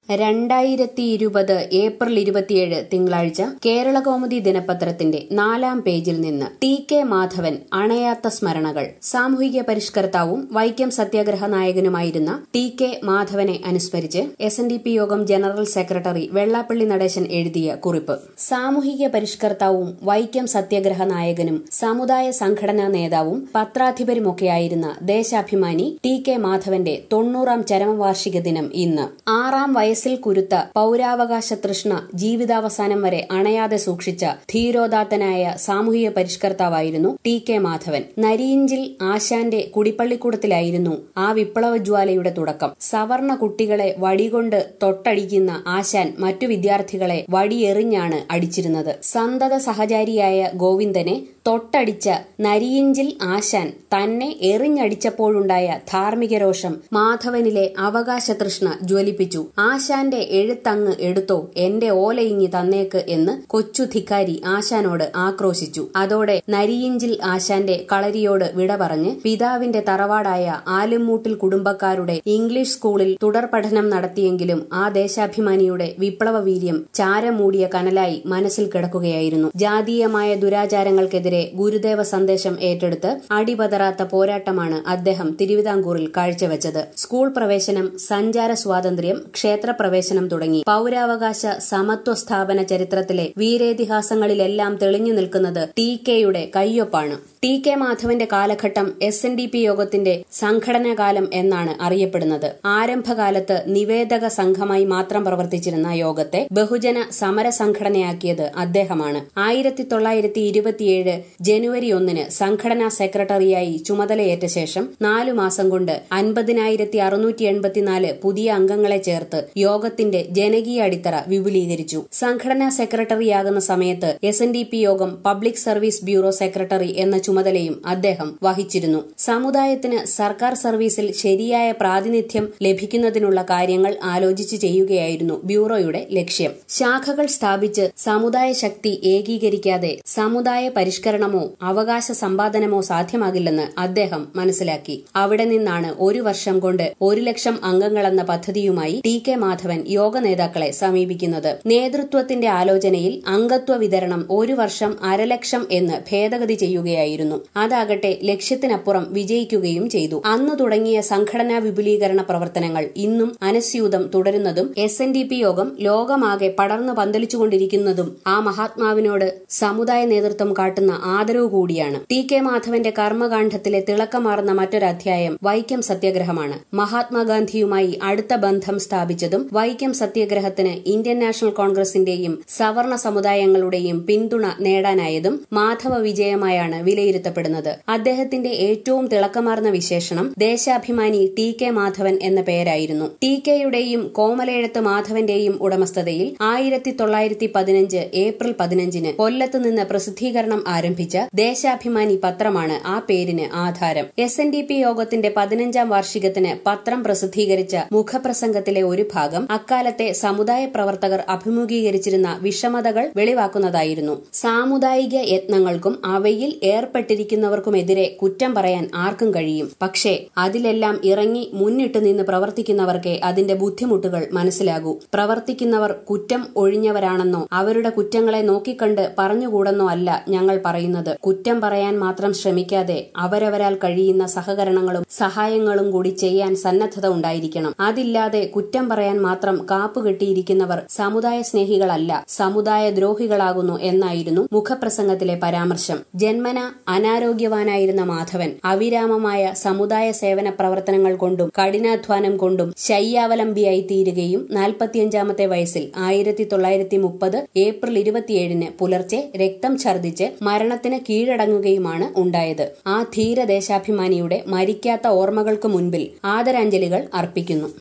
രണ്ടായിരത്തി ഇരുപത് ഏപ്രിൽ ഇരുപത്തിയേഴ് തിങ്കളാഴ്ച കേരളകൗമുദി ദിനപത്രത്തിന്റെ നാലാം പേജിൽ നിന്ന് ടി കെ മാധവൻ അണയാത്ത സ്മരണകൾ സാമൂഹിക പരിഷ്കർത്താവും വൈക്കം സത്യാഗ്രഹ നായകനുമായിരുന്ന ടി കെ മാധവനെ അനുസ്മരിച്ച് S N D P Yogam general secretary Vellappally Natesan എഴുതിയ കുറിപ്പ് സാമൂഹിക പരിഷ്കർത്താവും വൈക്കം സത്യാഗ്രഹ നായകനും സമുദായ സംഘടനാ നേതാവും പത്രാധിപരുമൊക്കെയായിരുന്ന ദേശാഭിമാനി ടി കെ മാധവന്റെ തൊണ്ണൂറാം ചരമവാർഷിക ദിനം ഇന്ന് ആറാം വയസ്സിൽ കുരുത്ത പൌരാവകാശ തൃഷ്ണ ജീവിതാവസാനം വരെ അണയാതെ സൂക്ഷിച്ച ധീരോദാത്തനായ സാമൂഹിക പരിഷ്കർത്താവായിരുന്നു ടി കെ മാധവൻ നരിയിഞ്ചിൽ ആശാന്റെ കുടിപ്പള്ളിക്കൂടത്തിലായിരുന്നു ആ വിപ്ലവജ്വാലയുടെ തുടക്കം സവർണ കുട്ടികളെ വടികൊണ്ട് തൊട്ടടിക്കുന്ന ആശാൻ മറ്റു വിദ്യാർത്ഥികളെ വടിയെറിഞ്ഞാണ് അടിച്ചിരുന്നത് സന്തത സഹചാരിയായ ഗോവിന്ദനെ തൊട്ടടിച്ച നരിയിഞ്ചിൽ ആശാൻ തന്നെ എറിഞ്ഞടിച്ചപ്പോഴുണ്ടായ ധാർമ്മിക രോഷം മാധവനിലെ അവകാശ തൃഷ്ണ ജ്വലിപ്പിച്ചു ആശാന്റെ എഴുത്തങ്ങ് എടുത്തോ എന്റെ ഓലയിങ്ങി തന്നേക്ക് എന്ന് കൊച്ചു ധിക്കാരി ആശാനോട് ആക്രോശിച്ചു അതോടെ നരിയിഞ്ചിൽ ആശാന്റെ കളരിയോട് വിട പറഞ്ഞ് പിതാവിന്റെ തറവാടായ ആലുംമൂട്ടിൽ കുടുംബക്കാരുടെ ഇംഗ്ലീഷ് സ്കൂളിൽ തുടർ പഠനം നടത്തിയെങ്കിലും ആ ദേശാഭിമാനിയുടെ വിപ്ലവ വീര്യം ചാരമൂടിയ കനലായി മനസ്സിൽ കിടക്കുകയായിരുന്നു ജാതീയമായ ദുരാചാരങ്ങൾക്കെതിരെ ഗുരുദേവ സന്ദേശം ഏറ്റെടുത്ത് അടിപതറാത്ത പോരാട്ടമാണ് അദ്ദേഹം തിരുവിതാംകൂറിൽ കാഴ്ചവെച്ചത് സ്കൂൾ പ്രവേശനം സഞ്ചാര സ്വാതന്ത്ര്യം ക്ഷേത്രപ്രവേശനം തുടങ്ങി പൌരാവകാശ സമത്വ സ്ഥാപന ചരിത്രത്തിലെ വീരേതിഹാസങ്ങളിലെല്ലാം തെളിഞ്ഞു നിൽക്കുന്നത് ടി കെയുടെ കയ്യൊപ്പാണ് ടി കെ മാധവന്റെ കാലഘട്ടം എസ് എൻ ഡി പി യോഗത്തിന്റെ സംഘടനാ കാലം എന്നാണ് അറിയപ്പെടുന്നത് ആരംഭകാലത്ത് നിവേദക സംഘമായി മാത്രം പ്രവർത്തിച്ചിരുന്ന യോഗത്തെ ബഹുജന സമര സംഘടനയാക്കിയത് അദ്ദേഹമാണ് ആയിരത്തി തൊള്ളായിരത്തി ഇരുപത്തിയേഴ് ജനുവരി ഒന്നിന് സംഘടനാ സെക്രട്ടറിയായി ചുമതലയേറ്റ ശേഷം നാലു മാസം കൊണ്ട് അൻപതിനായിരത്തി അറുന്നൂറ്റി എൺപത്തിനാല് പുതിയ അംഗങ്ങളെ ചേർത്ത് യോഗത്തിന്റെ ജനകീയ അടിത്തറ വിപുലീകരിച്ചു സംഘടനാ സെക്രട്ടറിയാകുന്ന സമയത്ത് S N D P Yogam public service bureau secretary എന്ന ചുമതലയും അദ്ദേഹം വഹിച്ചിരുന്നു സമുദായത്തിന് സർക്കാർ സർവീസിൽ ശരിയായ പ്രാതിനിധ്യം ലഭിക്കുന്നതിനുള്ള കാര്യങ്ങൾ ആലോചിച്ച് ചെയ്യുകയായിരുന്നു ബ്യൂറോയുടെ ലക്ഷ്യം ശാഖകൾ സ്ഥാപിച്ച് സമുദായ ശക്തി ഏകീകരിക്കാതെ സമുദായ പരിഷ്കരണമോ അവകാശ സമ്പാദനമോ സാധ്യമാകില്ലെന്ന് അദ്ദേഹം മനസ്സിലാക്കി അവിടെ നിന്നാണ് ഒരു വർഷം കൊണ്ട് ഒരു ലക്ഷം അംഗങ്ങളെന്ന പദ്ധതിയുമായി ടി കെ മാധവൻ യോഗ നേതാക്കളെ സമീപിക്കുന്നത് നേതൃത്വത്തിന്റെ ആലോചനയിൽ അംഗത്വ വിതരണം ഒരു വർഷം അരലക്ഷം എന്ന് ഭേദഗതി ചെയ്യുകയായിരുന്നു അതാകട്ടെ ലക്ഷ്യത്തിനപ്പുറം വിജയിക്കുകയും ചെയ്തു അന്ന് തുടങ്ങിയ സംഘടനാ വിപുലീകരണ പ്രവർത്തനങ്ങൾ ഇന്നും അനസ്യൂതം തുടരുന്നതും S N D P Yogam ലോകമാകെ പടർന്നു പന്തലിച്ചുകൊണ്ടിരിക്കുന്നതും ആ മഹാത്മാവിനോട് സമുദായ നേതൃത്വം കാട്ടുന്ന ആദരവ് കൂടിയാണ് ടി കെ മാധവന്റെ കർമ്മകാന്ഡത്തിലെ തിളക്കമാർന്ന മറ്റൊരധ്യായം വൈക്കം സത്യാഗ്രഹമാണ് മഹാത്മാഗാന്ധിയുമായി അടുത്ത ബന്ധം സ്ഥാപിച്ചതും വൈക്കം സത്യാഗ്രഹത്തിന് ഇന്ത്യൻ നാഷണൽ കോൺഗ്രസിന്റെയും സവർണ സമുദായങ്ങളുടെയും പിന്തുണ നേടാനായതും മാധവ വിജയമായാണ് വിലയിരുത്തപ്പെടുന്നത് അദ്ദേഹത്തിന്റെ ഏറ്റവും തിളക്കമാർന്ന വിശേഷണം ദേശാഭിമാനി ടി കെ മാധവൻ എന്ന പേരായിരുന്നു ടി കെയുടെയും കോമലയെഴുത്ത് മാധവന്റെയും ഉടമസ്ഥതയിൽ ആയിരത്തി തൊള്ളായിരത്തി പതിനഞ്ച് ഏപ്രിൽ പതിനഞ്ചിന് കൊല്ലത്ത് നിന്ന് പ്രസിദ്ധീകരണം ആരംഭിച്ച ദേശാഭിമാനി പത്രമാണ് ആ പേരിന് ആധാരം എസ് എൻ ഡി പി യോഗത്തിന്റെ പതിനഞ്ചാം വാർഷികത്തിന് പത്രം പ്രസിദ്ധീകരിച്ച മുഖപ്രസംഗത്തിലെ ഒരു ഭാഗം അക്കാലത്തെ സമുദായ പ്രവർത്തകർ അഭിമുഖീകരിച്ചിരുന്ന വിഷമതകൾ വെളിവാക്കുന്നതായിരുന്നു സാമുദായിക യത്നങ്ങൾക്കും അവയിൽ ഏർപ്പെട്ടിരിക്കുന്നവർക്കുമെതിരെ കുറ്റം പറയാൻ ആർക്കും കഴിയും പക്ഷേ അതിലെല്ലാം ഇറങ്ങി മുന്നിട്ട് നിന്ന് പ്രവർത്തിക്കുന്നവർക്കേ അതിന്റെ ബുദ്ധിമുട്ടുകൾ മനസ്സിലാകൂ പ്രവർത്തിക്കുന്നവർ കുറ്റം ഒഴിഞ്ഞവരാണെന്നോ അവരുടെ കുറ്റങ്ങളെ നോക്കിക്കണ്ട് പറഞ്ഞുകൂടെന്നോ അല്ല ഞങ്ങൾ പറയുന്നത് കുറ്റം പറയാൻ മാത്രം ശ്രമിക്കാതെ അവരവരാൽ കഴിയുന്ന സഹകരണങ്ങളും സഹായങ്ങളും കൂടി ചെയ്യാൻ സന്നദ്ധത ഉണ്ടായിരിക്കണം അതില്ലാതെ കുറ്റം പറയാൻ മാത്രം കാപ്പുകെട്ടിയിരിക്കുന്നവർ സമുദായ സ്നേഹികളല്ല സമുദായ ദ്രോഹികളാകുന്നു എന്നായിരുന്നു മുഖപ്രസംഗത്തിലെ പരാമർശം ജന്മന അനാരോഗ്യവാനായിരുന്ന മാധവൻ അവിരാമമായ സമുദായ സേവന പ്രവർത്തനങ്ങൾ കൊണ്ടും കഠിനാധ്വാനം കൊണ്ടും ശയ്യാവലംബിയായി തീരുകയും നാൽപ്പത്തിയഞ്ചാമത്തെ വയസ്സിൽ ആയിരത്തി തൊള്ളായിരത്തി മുപ്പത് ഏപ്രിൽ ഇരുപത്തിയേഴിന് പുലർച്ചെ രക്തം ഛർദ്ദിച്ച് മരണത്തിന് കീഴടങ്ങുകയുമാണ് ഉണ്ടായത് ആ ധീരദേശാഭിമാനിയുടെ മരിക്കാത്ത ഓർമ്മകൾക്ക് മുൻപിൽ ആദരാഞ്ജലികൾ അർപ്പിക്കുന്നു